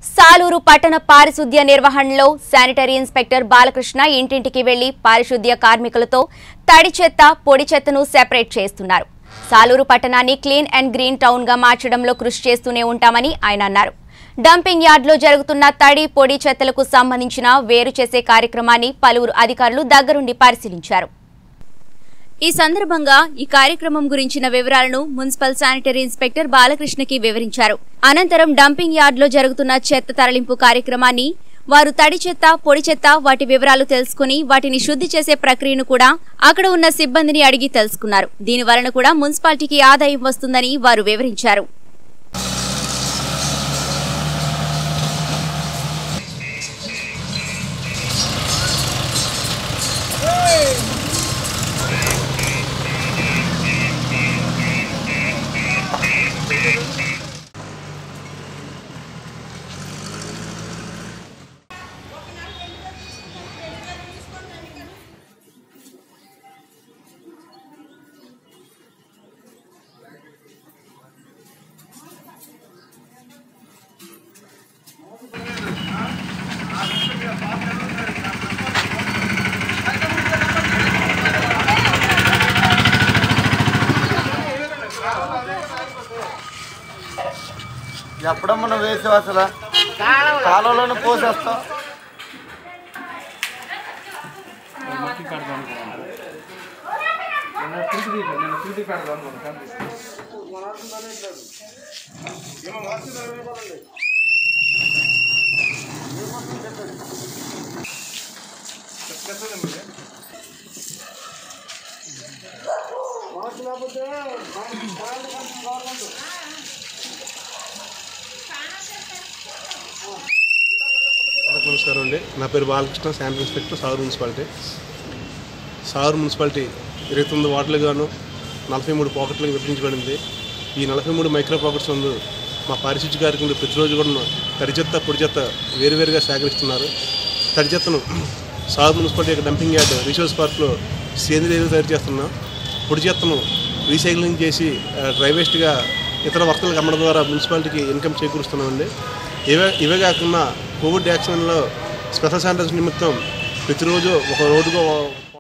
సాలూరు పట్టణ పారిశుద్ధ్య నిర్వహణలో శానిటరీ ఇన్స్పెక్టర్ బాలకృష్ణ ఇంటింటికి వెళ్లి పారిశుద్ధ్య కార్మికులతో తడి చెత్త పొడి చెత్తను సెపరేట్ చేస్తున్నారు సాలూరు పట్టణాన్ని క్లీన్ అండ్ గ్రీన్ టౌన్ గా మార్చడంలో కృషి చేస్తూనే ఉంటామని ఆయన అన్నారు డంపింగ్ యార్డ్లో జరుగుతున్న తడి పొడి చెత్తలకు సంబంధించిన వేరు చేసే కార్యక్రమాన్ని పలువురు అధికారులు దగ్గరుండి పరిశీలించారు ఈ సందర్భంగా ఈ కార్యక్రమం గురించిన వివరాలను మున్సిపల్ శానిటరీ ఇన్స్పెక్టర్ బాలకృష్ణకి వివరించారు అనంతరం డంపింగ్ యార్డ్లో జరుగుతున్న చెత్త తరలింపు కార్యక్రమాన్ని వారు తడి చెత్త పొడి చెత్త వాటి వివరాలు తెలుసుకుని వాటిని శుద్ధి చేసే ప్రక్రియను కూడా అక్కడ ఉన్న సిబ్బందిని అడిగి తెలుసుకున్నారు దీని వలన కూడా మున్సిపాలిటీకి ఆదాయం వస్తుందని వారు వివరించారు ఎప్పుడమ్మా నువ్వు వేసావు అసలు కాలువలోనే పోసేస్తావు అందరికీ నమస్కారం అండి నా పేరు Balakrishna sample inspector Sagar municipality Sagar municipality ఇరవై తొమ్మిది వార్డులు గాను నలభై మూడు పాకెట్లకు విభజించబడింది ఈ నలభై మూడు మైక్రో పాకెట్స్ నందు మా పారిశుద్ధ్య కార్యక్రమంలో ప్రతిరోజు కూడా తడి చెత్త పొడి చెత్త వేరువేరుగా సేకరిస్తున్నారు తడి చెత్తను సాగర్ మున్సిపాలిటీ యొక్క డంపింగ్ యార్డ్ రిసోర్స్ పార్క్లో సేంద్రియ ఎరువులు తయారు చేస్తున్నాం పొడి చెత్తను రీసైక్లింగ్ చేసి ఆ, డ్రై వేస్ట్గా ఇతర వర్తలకు అమ్మడం ద్వారా మున్సిపాలిటీకి ఇన్కమ్ చేకూరుస్తున్నామండి ఇవే ఇవే కాకుండా కోవిడ్ వ్యాక్సిన్లో స్పెషల్ శానిటైజేషన్ నిమిత్తం ప్రతిరోజు ఒక రోడ్డుగా